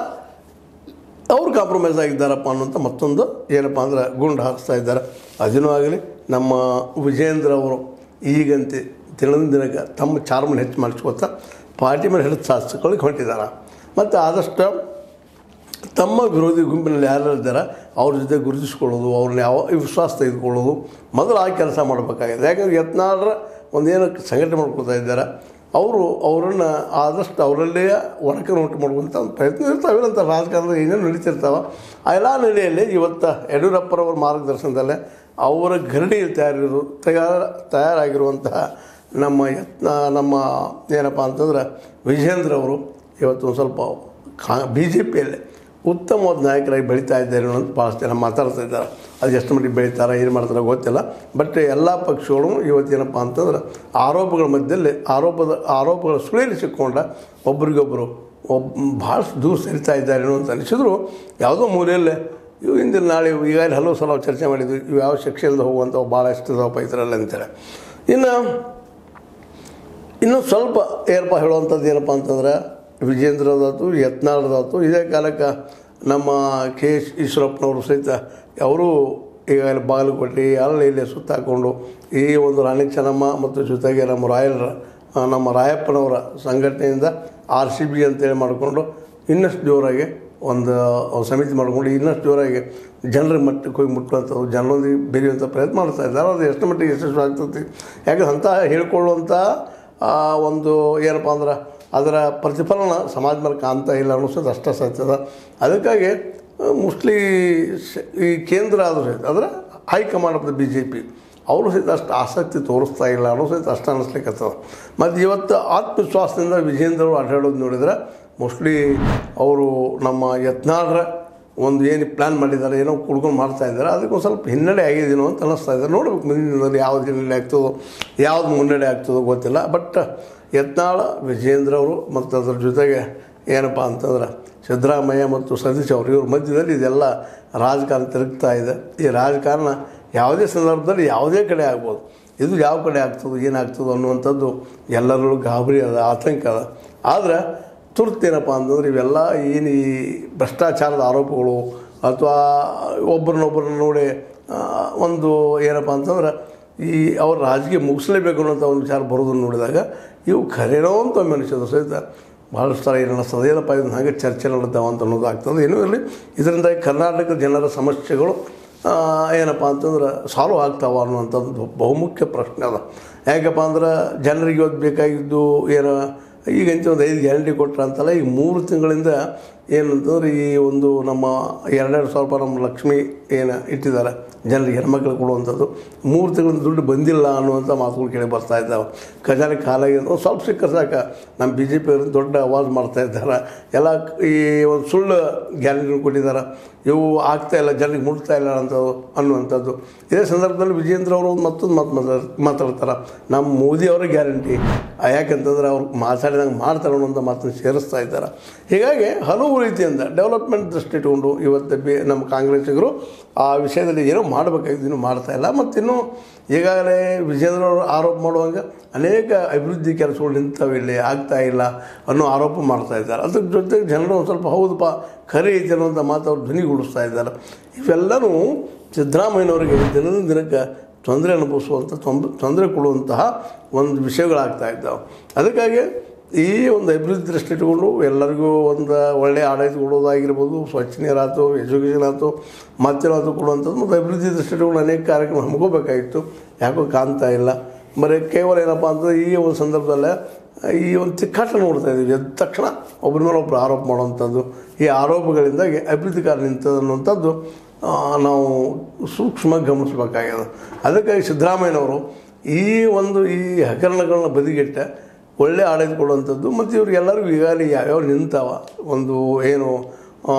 ಅವ್ರು ಕಾಂಪ್ರಮೈಸ್ ಆಗಿದ್ದಾರಪ್ಪ ಅನ್ನೋಂಥ ಮತ್ತೊಂದು ಏನಪ್ಪ ಅಂದ್ರೆ ಗುಂಡು ಹಾಕಿಸ್ತಾ ಇದ್ದಾರೆ ಅದನ್ನೂ ಆಗಲಿ ನಮ್ಮ ವಿಜೇಂದ್ರ ಅವರು ಈಗಂತೆ ದಿನದ ದಿನಕ್ಕೆ ತಮ್ಮ ಚಾರ್ಮನ್ನು ಹೆಚ್ಚು ಮಾಡಿಸ್ಕೊತಾ ಪಾರ್ಟಿ ಮೇಲೆ ಹಿಡಿದು ಶಾಸಕಗಳಿಗೆ ಹೊಂಟಿದ್ದಾರೆ ಮತ್ತು ಆದಷ್ಟು ತಮ್ಮ ವಿರೋಧಿ ಗುಂಪಿನಲ್ಲಿ ಯಾರು ಇದ್ದಾರೆ ಅವ್ರ ಜೊತೆ ಗುರುತಿಸ್ಕೊಳ್ಳೋದು ಅವ್ರನ್ನ ಯಾವ ವಿಶ್ವಾಸ ತೆಗೆದುಕೊಳ್ಳೋದು ಮೊದಲು ಆ ಕೆಲಸ ಮಾಡಬೇಕಾಗಿದೆ ಯಾಕಂದ್ರೆ ಯತ್ನಾಳರ ಒಂದೇನು ಸಂಘಟನೆ ಮಾಡ್ಕೊಳ್ತಾ ಇದ್ದಾರೆ ಅವರು ಅವರನ್ನು ಆದಷ್ಟು ಅವರಲ್ಲೇ ಒಡಕನ್ನು ಉಂಟು ಮಾಡುವಂಥ ಒಂದು ಪ್ರಯತ್ನ ಇರ್ತಾವೆ ಅಂತ ರಾಜಕಾರಣದ ಏನೇನು ನಡೀತಿರ್ತಾವೆ ಆ ಎಲ್ಲ ನೆಲೆಯಲ್ಲಿ ಇವತ್ತು ಯಡಿಯೂರಪ್ಪರವ್ರ ಮಾರ್ಗದರ್ಶನದಲ್ಲೇ ಅವರ ಗರಡಿ ತಯಾರಿರು ತಯಾರ ತಯಾರಾಗಿರುವಂತಹ ನಮ್ಮ ಯತ್ನ ನಮ್ಮ ಏನಪ್ಪ ಅಂತಂದ್ರೆ ವಿಜೇಂದ್ರ ಅವರು ಇವತ್ತು ಒಂದು ಸ್ವಲ್ಪ ಕಾ ಬಿ ಜೆ ಪಿಯಲ್ಲಿ ಉತ್ತಮವಾದ ನಾಯಕರಾಗಿ ಬೆಳೀತಾ ಇದ್ದಾರೆ ಅನ್ನೋದು ಭಾಳಷ್ಟು ಜನ ಮಾತಾಡ್ತಾ ಇದ್ದಾರೆ ಅದು ಎಷ್ಟು ಮಟ್ಟಿಗೆ ಬೆಳೀತಾರೆ ಏನು ಮಾಡ್ತಾರೆ ಗೊತ್ತಿಲ್ಲ ಬಟ್ ಎಲ್ಲ ಪಕ್ಷಗಳು ಇವತ್ತೇನಪ್ಪ ಅಂತಂದ್ರೆ ಆರೋಪಗಳ ಮಧ್ಯದಲ್ಲಿ ಆರೋಪದ ಆರೋಪಗಳ ಸುಳಿಯಲ್ಲಿ ಸಿಕ್ಕೊಂಡ ಒಬ್ರಿಗೊಬ್ಬರು ಒಬ್ಬ ಭಾಳಷ್ಟು ದೂರ ಸರಿತಾ ಇದ್ದಾರೆ ಅನ್ನೋ ಅಂತ ಅನಿಸಿದ್ರು ಯಾವುದೋ ಮೂಲೆಯಲ್ಲೇ ಇವು ಹಿಂದಿನ ನಾಳೆ ಈಗಾಗಲೇ ಹಲವು ಸಲ ಚರ್ಚೆ ಮಾಡಿದ್ವಿ ಇವು ಯಾವ ಶಿಕ್ಷೆಯಿಂದ ಹೋಗುವಂಥವು ಭಾಳ ಎಷ್ಟು ಇದಾವಪ್ಪ ಇದರಲ್ಲಿ ಅಂತೇಳಿ ಇನ್ನು ಇನ್ನು ಸ್ವಲ್ಪ ಏನಪ್ಪ ಹೇಳುವಂಥದ್ದು ಏನಪ್ಪ ಅಂತಂದ್ರೆ ವಿಜೇಂದ್ರದಾತು ಯತ್ನಾಳದಾತು ಇದೇ ಕಾಲಕ್ಕೆ ನಮ್ಮ ಕೆ ಎಸ್ ಈಶ್ವರಪ್ಪನವರು ಸಹಿತ ಅವರು ಈಗ ಬಾಗಲಕೋಟೆ ಅಲ್ಲಿ ಇಲ್ಲಿ ಸುತ್ತಾಕೊಂಡು ಈ ಒಂದು ರಾಣಿ ಚೆನ್ನಮ್ಮ ಮತ್ತು ಜೊತೆಗೆ ನಮ್ಮ ರಾಯಲ್ ಆ, ನಮ್ಮ ರಾಯಪ್ಪನವರ ಸಂಘಟನೆಯಿಂದ ಆರ್ ಸಿ ಬಿ ಅಂತೇಳಿ ಮಾಡಿಕೊಂಡು ಇನ್ನಷ್ಟು ಜೋರಾಗಿ ಒಂದು ಸಮಿತಿ ಮಾಡಿಕೊಂಡು ಇನ್ನಷ್ಟು ಜೋರಾಗಿ ಜನರ ಮಟ್ಟಕ್ಕೆ ಹೋಗಿ ಮುಟ್ಟುವಂಥದ್ದು ಜನರೊಂದಿಗೆ ಬೆರೆಯುವಂಥ ಪ್ರಯತ್ನ ಮಾಡ್ತಾ ಇದ್ದಾರೆ ಅದು ಎಷ್ಟು ಮಟ್ಟಿಗೆ ಯಶಸ್ವಿ ಆಗ್ತೈತಿ ಯಾಕಂದ್ರೆ ಅಂಥ ಹೇಳ್ಕೊಳ್ಳುವಂಥ ಆ ಒಂದು ಏನಪ್ಪ ಅಂದ್ರೆ ಅದರ ಪ್ರತಿಫಲನ ಸಮಾಜ ಮೇಲೆ ಕಾಣ್ತಾ ಇಲ್ಲ ಅನ್ನಿಸೋದು ಅಷ್ಟೇ ಸತ್ಯದ ಅದಕ್ಕಾಗಿ ಮೋಸ್ಟ್ಲಿ ಈ ಕೇಂದ್ರ ಆದರೂ ಸಹಿತ ಅಂದರೆ high command of the B J P ಅವರು ಸಹಿತ ಅಷ್ಟು ಆಸಕ್ತಿ ತೋರಿಸ್ತಾ ಇಲ್ಲ ಅನ್ನೋ ಸಹಿತ ಅಷ್ಟು ಅನ್ನಿಸ್ಲಿಕ್ಕತ್ತದ ಮತ್ತು ಇವತ್ತು ಆತ್ಮವಿಶ್ವಾಸದಿಂದ ವಿಜೇಂದ್ರ ಅವರು ಅಡ್ಡಾಡೋದು ನೋಡಿದ್ರೆ ಮೋಸ್ಟ್ಲಿ ಅವರು ನಮ್ಮ ಯತ್ನಾಳರ ಒಂದು ಏನು ಪ್ಲ್ಯಾನ್ ಮಾಡಿದ್ದಾರೆ ಏನೋ ಕುಡ್ಕೊಂಡು ಮಾಡ್ತಾ ಇದ್ದಾರೆ ಅದಕ್ಕೆ ಒಂದು ಸ್ವಲ್ಪ ಹಿನ್ನಡೆ ಆಗಿದ್ದೀನೋ ಅಂತ ಅನ್ನಿಸ್ತಾ ಇದೆ ನೋಡ್ಬೇಕು ಮುಂದಿನ ದಿನದಲ್ಲಿ ಯಾವ್ದು ಹಿನ್ನಡೆ ಆಗ್ತದೋ ಯಾವ್ದು ಮುನ್ನಡೆ ಆಗ್ತದೋ ಗೊತ್ತಿಲ್ಲ ಬಟ್ ಯತ್ನಾಳ ವಿಜೇಂದ್ರ ಅವರು ಮತ್ತು ಅದ್ರ ಜೊತೆಗೆ ಏನಪ್ಪ ಅಂತಂದ್ರೆ ಸಿದ್ದರಾಮಯ್ಯ ಮತ್ತು ಸತೀಶ್ ಅವರು ಇವ್ರ ಮಧ್ಯದಲ್ಲಿ ಇದೆಲ್ಲ ರಾಜಕಾರಣ ತಿರುಗ್ತಾ ಇದೆ ಈ ರಾಜಕಾರಣ ಯಾವುದೇ ಸಂದರ್ಭದಲ್ಲಿ ಯಾವುದೇ ಕಡೆ ಆಗ್ಬೋದು ಇದು ಯಾವ ಕಡೆ ಆಗ್ತದೋ ಏನಾಗ್ತದೋ ಅನ್ನುವಂಥದ್ದು ಎಲ್ಲರಲ್ಲೂ ಗಾಬರಿ ಅದ ಆತಂಕ ಅದ ಆದರೆ ತುರ್ತು ಏನಪ್ಪ ಅಂತಂದ್ರೆ ಇವೆಲ್ಲ ಏನು ಈ ಭ್ರಷ್ಟಾಚಾರದ ಆರೋಪಗಳು ಅಥವಾ ಒಬ್ಬರನ್ನೊಬ್ಬರನ್ನ ನೋಡಿ ಆ, ಒಂದು ಏನಪ್ಪ ಅಂತಂದ್ರೆ ಈ ಅವ್ರ ರಾಜಕೀಯ ಮುಗಿಸ್ಲೇಬೇಕು ಅನ್ನೋಂಥ ಒಂದು ವಿಚಾರ ಬರೋದನ್ನು ನೋಡಿದಾಗ ಇವು ಖರೇನೋ ಅಂತ ಮನುಷ್ಯರು ಸಹಿತ ಭಾಳಷ್ಟು ಥರ ಏನು ಅನ್ನಿಸ್ತದೆ ಏನಪ್ಪ ಇದನ್ನ ಹಾಗೆ ಚರ್ಚೆ ನಡೆದಾವ ಅಂತ ಅನ್ನೋದು ಆಗ್ತದೆ ಏನೂ ಇರಲಿ ಇದರಿಂದ ಕರ್ನಾಟಕ ಜನರ ಸಮಸ್ಯೆಗಳು ಆ, ಏನಪ್ಪ ಅಂತಂದ್ರೆ ಸಾಲ್ವ್ ಆಗ್ತಾವ ಅನ್ನುವಂಥದ್ದು ಬಹುಮುಖ್ಯ ಪ್ರಶ್ನೆ ಅದ ಯಾಕಪ್ಪ ಅಂದ್ರೆ ಜನರಿಗೆ ಇವತ್ತು ಬೇಕಾಗಿದ್ದು ಏನು ಈಗಂತ ಒಂದು ಐದು ಗ್ಯಾರಂಟಿ ಕೊಟ್ರ ಅಂತಲ್ಲ ಈಗ ಮೂರು ತಿಂಗಳಿಂದ ಏನಂತಂದ್ರೆ ಈ ಒಂದು ನಮ್ಮ ಎರಡೆರಡು ಸಾವಿರ ರೂಪಾಯಿ ನಮ್ಮ ಲಕ್ಷ್ಮಿ ಏನು ಇಟ್ಟಿದ್ದಾರೆ ಜನರಿಗೆ ಹೆಣ್ಮಕ್ಳು ಕೊಡುವಂಥದ್ದು ಮೂರು ತಿಂಗಳಿಂದ ದುಡ್ಡು ಬಂದಿಲ್ಲ ಅನ್ನುವಂಥ ಮಾತುಗಳು ಕೇಳಿ ಬರ್ತಾ ಇದ್ದಾವೆ ಖಜಾನೆ ಖಾಲಾಗಿದ್ದು ಒಂದು ಸ್ವಲ್ಪ ಸಿಕ್ಕ ಸಾಕ ನಮ್ಮ ಬಿ ಜೆ ಪಿ ದೊಡ್ಡ ಅವಾಜ್ ಮಾಡ್ತಾ ಇದ್ದಾರೆ ಎಲ್ಲ ಈ ಒಂದು ಸುಳ್ಳು ಗ್ಯಾರಂಟಿಗಳು ಕೊಟ್ಟಿದ್ದಾರೆ ಇವು ಆಗ್ತಾ ಇಲ್ಲ ಜನರಿಗೆ ಮುಟ್ತಾ ಇಲ್ಲ ಅಂಥದ್ದು ಅನ್ನುವಂಥದ್ದು ಇದೇ ಸಂದರ್ಭದಲ್ಲಿ ವಿಜೇಂದ್ರ ಅವರು ಒಂದು ಮತ್ತೊಂದು ಮಾತು ಮಾತಾಡ್ ಮಾತಾಡ್ತಾರೆ ನಮ್ಮ ಮೋದಿ ಅವರ ಗ್ಯಾರಂಟಿ ಯಾಕಂತಂದ್ರೆ ಅವ್ರು ಮಾತಾಡಿದಂಗೆ ಮಾಡ್ತಾರೆ ಅನ್ನೋಂಥ ಮಾತನ್ನು ಸೇರಿಸ್ತಾ ಇದ್ದಾರೆ ಹೀಗಾಗಿ ಹಲವು ರೀತಿಯಿಂದ ಡೆವಲಪ್ಮೆಂಟ್ ದೃಷ್ಟಿ ಇಟ್ಕೊಂಡು ಇವತ್ತು ಬಿ ನಮ್ಮ ಕಾಂಗ್ರೆಸ್ಸಿಗರು ಆ ವಿಷಯದಲ್ಲಿ ಏನೋ ಮಾಡಬೇಕಾಗಿದ್ದು ಇನ್ನೂ ಮಾಡ್ತಾ ಇಲ್ಲ ಮತ್ತಿನ್ನು ಈಗಾಗಲೇ ವಿಜೇಂದ್ರ ಅವರು ಆರೋಪ ಮಾಡುವಾಗ ಅನೇಕ ಅಭಿವೃದ್ಧಿ ಕೆಲಸಗಳು ನಿಂತವೆ ಇಲ್ಲಿ ಆಗ್ತಾ ಇಲ್ಲ ಅನ್ನೋ ಆರೋಪ ಮಾಡ್ತಾ ಇದ್ದಾರೆ ಅದ್ರ ಜೊತೆಗೆ ಜನರು ಒಂದು ಸ್ವಲ್ಪ ಹೌದಪ್ಪ ಖರೆ ಐತೆ ಅನ್ನೋಂಥ ಮಾತು ಅವ್ರು ಧ್ವನಿಗೂಡಿಸ್ತಾ ಇದ್ದಾರೆ ಇವೆಲ್ಲನೂ ಸಿದ್ದರಾಮಯ್ಯನವರಿಗೆ ದಿನದಿಂದ ದಿನಕ್ಕೆ ತೊಂದರೆ ಅನುಭವಿಸುವಂಥ ತೊಂದರೆ ತೊಂದರೆ ಕೊಡುವಂತಹ ಒಂದು ವಿಷಯಗಳಾಗ್ತಾ ಇದ್ದಾವೆ ಅದಕ್ಕಾಗಿ ಈ ಒಂದು ಅಭಿವೃದ್ಧಿ ದೃಷ್ಟಿ ಇಟ್ಕೊಂಡು ಎಲ್ಲರಿಗೂ ಒಂದು ಒಳ್ಳೆಯ ಆಡಳಿತ ಕೊಡೋದಾಗಿರ್ಬೋದು ಸ್ವಚ್ಛ ನೀರಾಯ್ತು ಎಜುಕೇಷನ್ ಆಯ್ತು ಮತ್ತೇನಾಯ್ತು ಕೊಡುವಂಥದ್ದು ಮತ್ತು ಅಭಿವೃದ್ಧಿ ದೃಷ್ಟಿ ಇಟ್ಕೊಂಡು ಅನೇಕ ಕಾರ್ಯಕ್ರಮ ಹಮ್ಮಿಕೋಬೇಕಾಗಿತ್ತು ಯಾಕೋ ಕಾಣ್ತಾ ಇಲ್ಲ ಬರೀ ಕೇವಲ ಏನಪ್ಪ ಅಂತಂದ್ರೆ ಈ ಒಂದು ಸಂದರ್ಭದಲ್ಲೇ ಈ ಒಂದು ತಿಕ್ಕಾಟ ನೋಡ್ತಾ ಇದ್ದೀವಿ ಎದ್ದ ತಕ್ಷಣ ಒಬ್ಬರ ಮೇಲೆ ಒಬ್ಬರು ಆರೋಪ ಮಾಡುವಂಥದ್ದು ಈ ಆರೋಪಗಳಿಂದಾಗಿ ಅಭಿವೃದ್ಧಿ ಕಾರ್ಯ ನಿಂತದ್ದು ಅನ್ನುವಂಥದ್ದು ಆ, ನಾವು ಸೂಕ್ಷ್ಮ ಗಮನಿಸಬೇಕಾಗ್ಯದ ಅದಕ್ಕಾಗಿ ಸಿದ್ದರಾಮಯ್ಯನವರು ಈ ಒಂದು ಈ ಹಗರಣಗಳನ್ನ ಬದಿಗಿಟ್ಟ ಒಳ್ಳೆ ಆಡಳಿತ ಕೊಡುವಂಥದ್ದು ಮತ್ತು ಇವ್ರಿಗೆಲ್ಲರಿಗೂ ಈಗಾಗಲೇ ಯಾವ್ಯಾವ ನಿಂತಾವ ಒಂದು ಏನು ಆ,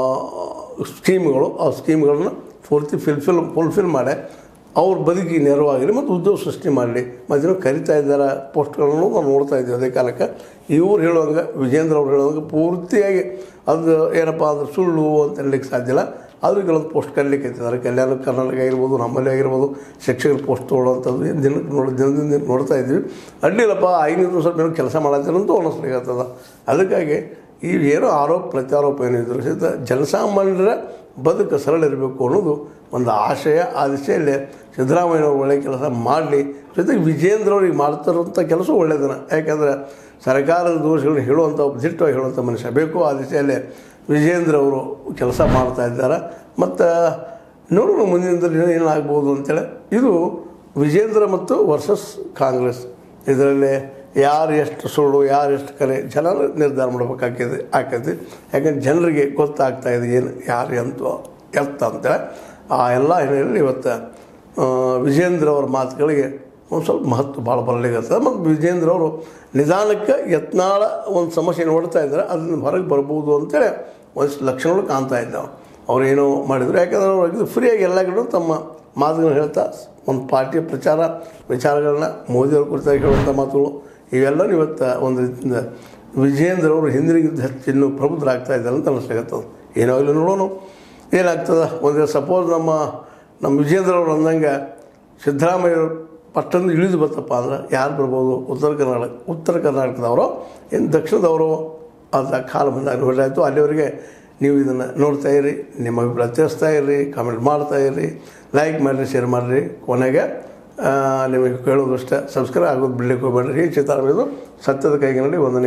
ಸ್ಕೀಮ್ಗಳು ಆ ಸ್ಕೀಮ್ಗಳನ್ನ ಪೂರ್ತಿ ಫಿಲ್ಫಿಲ್ ಫುಲ್ಫಿಲ್ ಮಾಡಿ ಅವ್ರ ಬದುಕಿಗೆ ನೆರವಾಗಲಿ ಮತ್ತು ಉದ್ಯೋಗ ಸೃಷ್ಟಿ ಮಾಡಲಿ ಮತ್ತು ಕರಿತಾ ಇದ್ದಾರೆ ಪೋಸ್ಟ್ಗಳನ್ನು ನಾವು ನೋಡ್ತಾ ಇದ್ದೀವಿ ಅದೇ ಕಾಲಕ್ಕೆ ಇವ್ರು ಹೇಳುವಂಗೆ ವಿಜೇಂದ್ರ ಅವ್ರು ಹೇಳುವಂಗೆ ಪೂರ್ತಿಯಾಗಿ ಅದು ಏನಪ್ಪ ಅಂದ್ರೆ ಸುಳ್ಳು ಅಂತ ಹೇಳಲಿಕ್ಕೆ ಸಾಧ್ಯ ಇಲ್ಲ ಆದರೂ ಕೆಲವೊಂದು ಪೋಸ್ಟ್ ಕರೀಲಿಕ್ಕೆ ಇದ್ದಾರೆ ಕಲ್ಯಾಣ ಕರ್ನಾಟಕ ಆಗಿರ್ಬೋದು ನಮ್ಮಲ್ಲಿ ಆಗಿರ್ಬೋದು ಶಿಕ್ಷಕರ ಪೋಸ್ಟ್ ತೊಗೊಳ್ಳೋವಂಥದ್ದು ಏನು ದಿನಕ್ಕೆ ನೋಡಿ ದಿನದಿಂದ ದಿನ ನೋಡ್ತಾ ಇದ್ವಿ ಅಡ್ಡಿಲ್ಲಪ್ಪ ಐನೂರು ಸ್ವಲ್ಪ ಏನೋ ಕೆಲಸ ಮಾಡತ್ತೀರಂತೂ ಅನ್ನಿಸ್ಲಿಕ್ಕತ್ತದ ಅದಕ್ಕಾಗಿ ಈ ಏನೋ ಆರೋಪ ಪ್ರತ್ಯಾರೋಪ ಏನೋ ಇದ್ರು ಸಹಿತ ಜನಸಾಮಾನ್ಯರ ಬದುಕು ಸರಳ ಇರಬೇಕು ಅನ್ನೋದು ಒಂದು ಆಶಯ ಆ ದಿಶೆಯಲ್ಲಿ ಸಿದ್ದರಾಮಯ್ಯನವರು ಒಳ್ಳೆಯ ಕೆಲಸ ಮಾಡಲಿ ಜೊತೆಗೆ ವಿಜೇಂದ್ರ ಅವ್ರಿಗೆ ಮಾಡ್ತಿರೋಂಥ ಕೆಲಸ ಒಳ್ಳೆಯದನ ಯಾಕಂದರೆ ಸರ್ಕಾರದ ದೋಷಗಳನ್ನ ಹೇಳುವಂಥ ಒಬ್ಬ ದಿಟ್ಟವಾಗಿ ಹೇಳುವಂಥ ಮನುಷ್ಯ ಬೇಕು ಆ ದಿಶೆಯಲ್ಲಿ ವಿಜೇಂದ್ರ ಅವರು ಕೆಲಸ ಮಾಡ್ತಾ ಇದ್ದಾರೆ ಮತ್ತು ನೋಡೋಣ ಮುಂದಿನ ದಿನದಲ್ಲಿ ಏನಾಗ್ಬೋದು ಅಂತೇಳಿ ಇದು ವಿಜೇಂದ್ರ ಮತ್ತು ವರ್ಸಸ್ ಕಾಂಗ್ರೆಸ್ ಇದರಲ್ಲಿ ಯಾರು ಎಷ್ಟು ಸುಳ್ಳು ಯಾರು ಎಷ್ಟು ಕರೆ ಜನ ನಿರ್ಧಾರ ಮಾಡ್ಬೇಕಾಗ್ತದೆ ಆಕೈತಿ ಯಾಕಂದ್ರೆ ಜನರಿಗೆ ಗೊತ್ತಾಗ್ತಾ ಇದೆ ಏನು ಯಾರು ಎಂತ ಎತ್ತ ಅಂತೇಳಿ ಆ ಎಲ್ಲ ಹಿನ್ನೆಲೆಯಲ್ಲಿ ಇವತ್ತು ಆ, ವಿಜೇಂದ್ರ ಅವರ ಮಾತುಗಳಿಗೆ ಒಂದು ಸ್ವಲ್ಪ ಮಹತ್ವ ಭಾಳ ಬರಲಿಕ್ಕೆ ಮತ್ತು ವಿಜೇಂದ್ರ ಅವರು ನಿಧಾನಕ್ಕೆ ಯತ್ನಾಳ ಒಂದು ಸಮಸ್ಯೆ ನೋಡ್ತಾ ಇದ್ದಾರೆ ಅದರಿಂದ ಹೊರಗೆ ಬರ್ಬೋದು ಅಂತೇಳಿ ಒಂದಿಷ್ಟು ಲಕ್ಷಣಗಳು ಕಾಣ್ತಾ ಇದ್ದಾವೆ ಅವ್ರು ಏನೋ ಮಾಡಿದ್ರು ಯಾಕಂದ್ರೆ ಅವ್ರು ಇದು ಫ್ರೀಯಾಗಿ ಎಲ್ಲ ಕಡೆ ತಮ್ಮ ಮಾತುಗಳನ್ನ ಹೇಳ್ತಾ ಒಂದು ಪಾರ್ಟಿಯ ಪ್ರಚಾರ ವಿಚಾರಗಳನ್ನ ಮೋದಿಯವ್ರ ಕುರಿತಾಗಿ ಹೇಳುವಂಥ ಮಾತುಗಳು ಇವೆಲ್ಲ ಇವತ್ತು ಒಂದು ರೀತಿಯಿಂದ ವಿಜೇಂದ್ರ ಅವರು ಹಿಂದಿನಿಗಿಂತ ಹೆಚ್ಚು ಇನ್ನೂ ಪ್ರಬುದ್ಧರಾಗ್ತಾ ಇದ್ದಾರೆ ಅಂತ ಅನಿಸ್ಲಿಕ್ಕತ್ತದ ಏನಾಗಲಿ ನೋಡೋಣ ಏನಾಗ್ತದೆ ಒಂದು ಸಪೋಸ್ ನಮ್ಮ ನಮ್ಮ ವಿಜೇಂದ್ರ ಅವರು ಅಂದಂಗೆ ಸಿದ್ದರಾಮಯ್ಯ ಪಟ್ಟಣದ ಇಳಿದು ಬರ್ತಪ್ಪ ಅಂದ್ರೆ ಯಾರು ಬರ್ಬೋದು ಉತ್ತರ ಕರ್ನಾಟಕ ಉತ್ತರ ಕರ್ನಾಟಕದವರು ಏನು ದಕ್ಷಿಣದವರು ಅಂತ ಕಾಲ ಬಂದಾಗ ಹೊರಟಾಯಿತು ಅಲ್ಲಿವರೆಗೆ ನೀವು ಇದನ್ನು ನೋಡ್ತಾ ಇರಿ ನಿಮ್ಮ ಅಭಿಪ್ರಾಯ ತಿಳಿಸ್ತಾ ಇರ್ರಿ ಕಾಮೆಂಟ್ ಮಾಡ್ತಾ ಇರ್ರಿ ಲೈಕ್ ಮಾಡಿರಿ ಶೇರ್ ಮಾಡಿರಿ ಕೊನೆಗೆ ಆ, ನಿಮಗೆ ಕೇಳೋದಷ್ಟೇ ಸಬ್ಸ್ಕ್ರೈಬ್ ಆಗೋದು ಬಿಡ್ಲಿಕ್ಕೆ ಹೋಗ್ಬೇಡ್ರಿ ಈ ಚಿತ್ರ ಇದು ಸತ್ಯದ ಕೈಗಿನಲ್ಲಿ ಒಂದನೇ